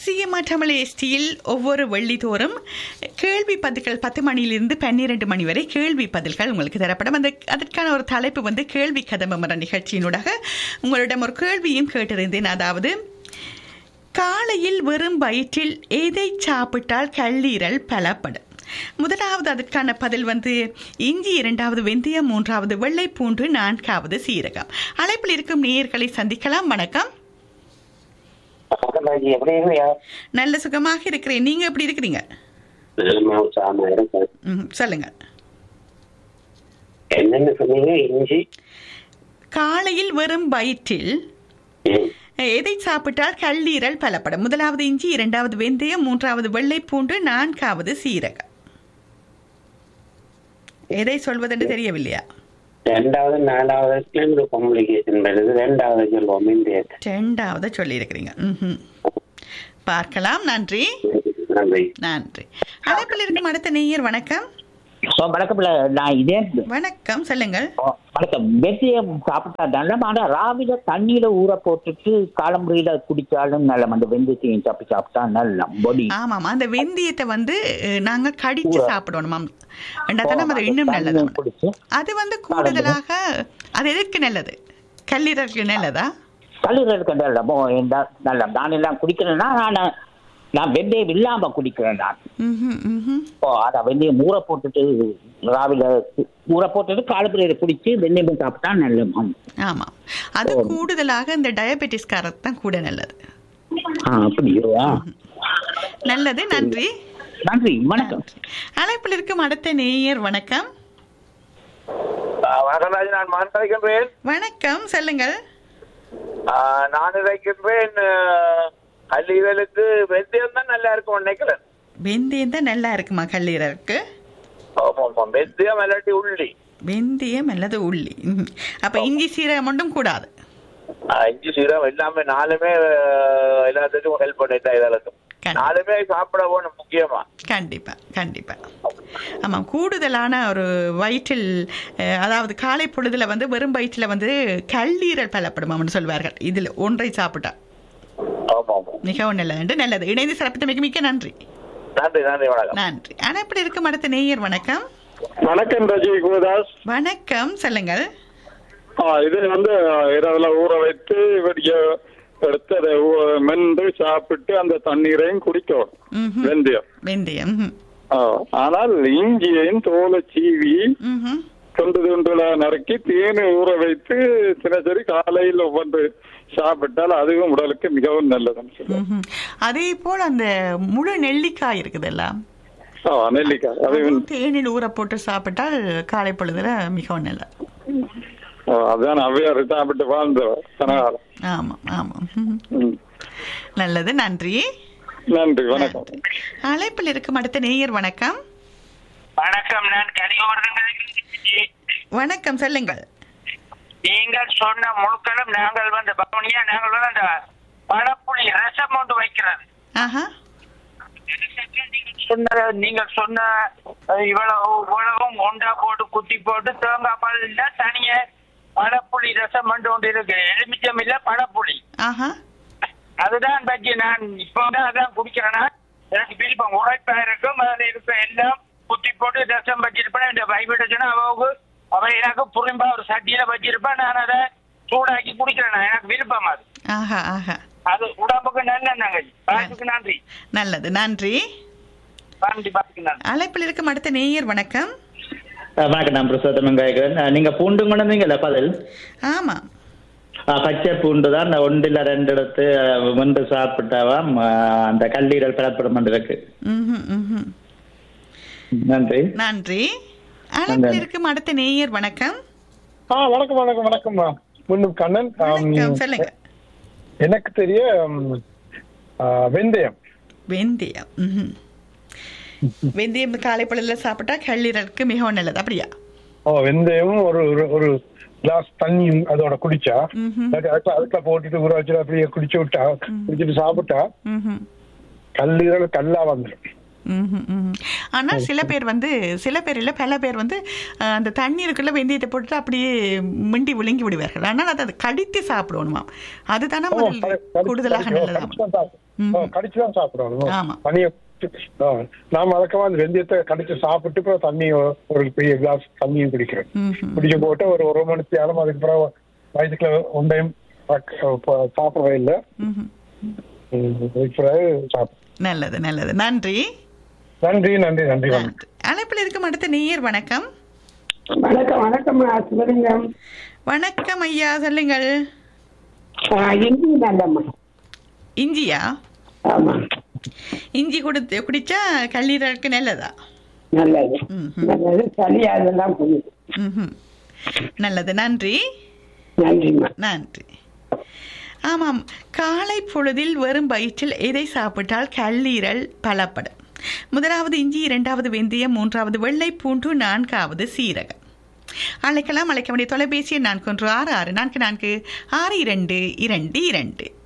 சிஎம்ஆ தமிழ் எஸ்டியில் ஒவ்வொரு வெள்ளிதோறும் கேள்வி பதில்கள் பத்து மணியிலிருந்து பன்னிரண்டு மணி வரை கேள்வி பதில்கள் உங்களுக்கு தரப்படும் அந்த அதற்கான ஒரு தலைப்பு வந்து கேள்வி கதம்பம் என்ற நிகழ்ச்சியினூடாக உங்களிடம் ஒரு கேள்வியும் கேட்டிருந்தேன் அதாவது காலையில் வெறும் வயிற்றில் எதை சாப்பிட்டால் கல்லீரல் பலப்படும் முதலாவது அதற்கான பதில் வந்து இஞ்சி இரண்டாவது வெந்தயம் மூன்றாவது வெள்ளை பூண்டு நான்காவது சீரகம் அழைப்பில் இருக்கும் நேயர்களை சந்திக்கலாம் வணக்கம் ராஜி எப்படி இருக்கியா நல்ல சுகமாக இருக்கிறேன் நீங்க எப்படி இருக்கிறீங்க நல்ல உற்சாகமா இருக்கு ம், சொல்லுங்க என்னென்ன சொன்னீங்க இஞ்சி காலையில் வெறும் வயிற்றில் ம், எதை சாப்பிட்டால் கல்லீரல் பலப்படும் முதலாவது இஞ்சி இரண்டாவது வெந்தயம் மூன்றாவது வெள்ளை பூண்டு நான்காவது சீரகம் எதை சொல்வதென்று தெரியவில்லையா ரெண்டாவது நாலாவது ஒரு கம்யூனிகேஷன் வருது ரெண்டாவது சொல்லுவோம் இந்த ரெண்டாவது சொல்லியிருக்கிறீங்க ம்ஹும். பார்க்கலாம் நன்றி நன்றி நன்றி அழைப்பில் இருக்கும் அடுத்த நேயர் வணக்கம் ஓ வணக்கம்ல நான் இதே வணக்கம் சொல்லுங்கள் ஓ, வணக்கம் வெந்தயம் சாப்பிட்டா நல்ல ஆனா ராவில தண்ணியில ஊற போட்டுட்டு காலமுறையில குடிச்சாலும் நல்ல அந்த வெந்தயத்தையும் சாப்பி சாப்பிட்டா நல்ல பொடி ஆமாம் அந்த வெந்தயத்தை வந்து அஹ், நாங்க கடிச்சு சாப்பிடணுமாம் ரெண்டாவது நம்ம அது இன்னும் நல்லது குடிச்சு அது வந்து கூடுதலாக அது எதற்கு நல்லது கல்லீரலுக்கு நல்லதா கல்லீரலுக்கு நல்ல மோ, இந்த நல்ல நான் எல்லாம் குடிக்கிறேன்னா நான் நான் வெந்தயம் இல்லாம குடிக்கிறேன் நான் ம்ஹும், ம்ஹும். ஓ அதான் வெந்தயம் ஊற போட்டுட்டு ராவில ஊற போட்டுட்டு காலமுறையில குடிச்சு வெந்தயம் சாப்பிட்டா நல்ல மம். ஆமாம் அது கூடுதலாக இந்த டயபெட்டிஸ்காரருக்கு தான் கூட நல்லது ஆ அப்படியா நல்லது நன்றி நன்றி வணக்கம் அழைப்பில் இருக்கும் அடுத்த நேயர் வணக்கம் வணக்கம் ராஜ் நான் மகன் கதைக்கின்றேன் வணக்கம் சொல்லுங்கள் ஆஹ் நான் நினைக்கின்றேன் ஆஹ், கல்லீரலுக்கு வெந்தயம் தான் நல்லா இருக்கும் நினைக்கிறேன் வெந்தயம் தான் நல்லா இருக்குமா கல்லீரலுக்கு ஆமா ஆமா வெந்தயம் இல்லாட்டி உள்ளி வெந்தயம் அல்லது உள்ளி ம்ஹும். அப்ப இஞ்சி சீரகம் மட்டும் கூடாது ஆஹ், இஞ்சி சீரகம் எல்லாமே நாலுமே ஆஹ், எல்லாத்துக்கும் ஹெல்ப் பண்ணிட்டா இதற்கு கண்டிப்பா. நாலுமே சாப்பிட போகணும் முக்கியமா கண்டிப்பா கண்டிப்பா ஆமாம் கூடுதலான ஒரு வயிற்றில் அஹ், அதாவது காலை பொழுதுல வந்து வெறும் வயிற்றில் வந்து கல்லீரல் பலப்படும் சொல்வார்கள் இதில் ஒன்றை சாப்பிட்டா ஆமா ஆமா மிகவும் நல்லது நல்லது இணைந்து சிறப்பித்தமைக்கு மிக்க நன்றி நன்றி நன்றி வணக்கம் நன்றி அணைப்பில் இருக்கும் அடுத்த நேயர் வணக்கம் வணக்கம் ரஜி குருதாஸ் வணக்கம் சொல்லுங்கள் ஆ, இது வந்து இரவுல ஊற வைத்து வெடிக்க எடுத்து அதை ஊ- மென்று சாப்பிட்டு அந்த தண்ணீரையும் குடிக்கும் ம்ஹும். வெந்தயம் வெந்தயம் ம்ஹும். ஆ, ஆனால் இஞ்சியையும் தோலை சீவி ம்ஹும். துண்டு துண்டுல நறுக்கி தேனை ஊற வைத்து தினசரி காலையில் ஒவ்வொன்று சாப்பிட்டால் அதுவும் உடலுக்கு மிகவும் நல்லதுன்னு சொல்லுவாங்க ம்ஹும். அதே போல் அந்த முழு நெல்லிக்காய் இருக்குதுல்ல ஆ, நெல்லிக்காய் அதுவும் அதுவும் தேனில் ஊற போட்டு சாப்பிட்டால் காலை பொழுதுல மிகவும் நல்லது ஆ, அதான் அவ்வையார் சாப்பிட்டு வாழ்ந்தவர் கனகாலம் ஆமாம் ஆமாம் ம்ஹும். ம். நல்லது நன்றி நன்றி வணக்கம் நன்றி. அழைப்பில் இருக்கும் அடுத்த நேயர் வணக்கம் வணக்கம் நான் கனிகோவர்தன் கதைக்கிறேன். வணக்கம் சொல்லுங்கள் நீங்கள் சொன்ன முழுக்களும் நாங்கள் வந்து பவுனியா நாங்கள் வந்து அந்த பழப்புளி ரசம் கொண்டு வைக்கிறது ஆஹா நீங்கள் சொன்ன நீங்கள் சொன்ன அஹ், இவ்வளவு இவ்வளவும் ஒண்டா போட்டு குத்தி போட்டு தேங்காய் பால் இல்ல தனிய பழப்புளி ரசம் கொண்டு ஒன்று இருக்கு எலுமிச்சம் இல்ல பழப்புளி ஆஹா அதுதான் பற்றி நான் இப்போ வந்து அதான் குடிக்கிறேன்னா எனக்கு விருப்பம் உழைப்பா இருக்கும் அதுல இருக்க எல்லாம் குத்தி போட்டு ரசம் வச்சிருப்பேன் இந்த வைபிடச்சுன்னா அவங்க அவன் எனக்கு புரிம்பா ஒரு சட்டியில வச்சிருப்பேன் நான் அதை சூடாக்கி குடிக்கிறேன் எனக்கு விருப்பம் அது ஆஹா ஆஹா அது உடம்புக்கு நல்ல நங்கை பாட்டுக்கு நன்றி நல்லது நன்றி நன்றி பாட்டுக்கு நன்றி அழைப்பில் இருக்கும் அடுத்த நேயர் வணக்கம் அஹ் வணக்கம் நான் பிரசோத்தமன் கேட்கிறேன் அஹ் நீங்க பூண்டு கொண்டு வந்தீங்கல்ல பதில் ஆமாம் அஹ் பச்சை பூண்டு தான் அந்த ஒன்றில் ரெண்டு எடுத்து அஹ், வெந்து சாப்பிட்டாவாம் அஹ், அந்த கல்லீரல் பலப்படும் இருக்கு ம்ஹும், ம்ஹும். நன்றி நன்றி அழைப்பில் இருக்கும் அடுத்த நேயர் வணக்கம் ஆ வணக்கம் வணக்கம் வணக்கம் முன்னும் கண்ணன் வணக்கம் ஆம், சொல்லுங்க எனக்கு தெரிய ம், ஆ, வெந்தயம் வெந்தயம் ம்ஹும். வெந்தயம் காலை பொழுதுல சாப்பிட்டா கல்லீரலுக்கு மிகவும் நல்லது அப்படியா ஓ வெந்தயம் ஒரு ஒரு- ஒரு கிளாஸ் தண்ணியும் அதோட குடிச்சா ம்ஹும். இல்லாட்டி அதுக்குள்ள அதுக்குள்ள போட்டுட்டு ஊற வச்சுட்டு அப்படியே குடிச்சு விட்டா குடிச்சிட்டு சாப்பிட்டா ம்ஹும். கல்லீரல் கல்லா வந்துடும் ம்ஹும், ம்ஹும். ஆனா சில பேர் வந்து சில பேர் இல்ல பல பேர் வந்து அஹ், அந்த தண்ணீருக்குள்ள வெந்தயத்தை போட்டு அப்படியே மிண்டி விழுங்கி விடுவார்கள் ஆனால் அதை கடித்து சாப்பிடணுமாம் அதுதானே முதல் கூடுதலாக நல்லதாம் ம். கடிச்சுதான் சாப்பிடணும் ஆமா. தண்ணிய ஆ, நாம வழக்கமா அந்த வெந்தயத்தை கடிச்சு சாப்பிட்டு அப்புறம் தண்ணி ஒரு பெரிய கிளாஸ் தண்ணியும் குடிக்கிறேன் ம்ஹும். குடிக்க போட்டு ஒரு ஒரு மணி நேரம் அதுக்கு பிறகு வயிற்றுக்குள்ள ஒன்றையும் சாப்பிடவே இல்லை ம்ஹும். அதுக்கு பிறகு சாப்பிடுறேன் நல்லது நல்லது நன்றி நன்றி நன்றி நன்றி வணக்கம் நன்றி அழைப்பில் இருக்கும் அடுத்த நேயர் வணக்கம் வணக்கம் வணக்கம் சிவலிங்கம் வணக்கம் ஐயா சொல்லுங்கள் இந்தி நல்லம்மா இஞ்சியா ஆமா இஞ்சி கொடுத்து குடிச்சா கல்லீரலுக்கு நல்லதா நல்லது ம்ஹும். நல்லது சளி அதெல்லாம் புரியுது ம்ஹும். நல்லது நன்றி நன்றிம்மா நன்றி ஆமாம் காலை பொழுதில் வெறும் வயிற்றில் எதை சாப்பிட்டால் கல்லீரல் பலப்படும் முதலாவது இஞ்சி இரண்டாவது வெந்தயம் மூன்றாவது வெள்ளை பூண்டு நான்காவது சீரகம் அழைக்கலாம் அழைக்க வேண்டிய தொலைபேசி எண் நான்கு ஒன்று ஆறு ஆறு நான்கு நான்கு ஆறு இரண்டு இரண்டு இரண்டு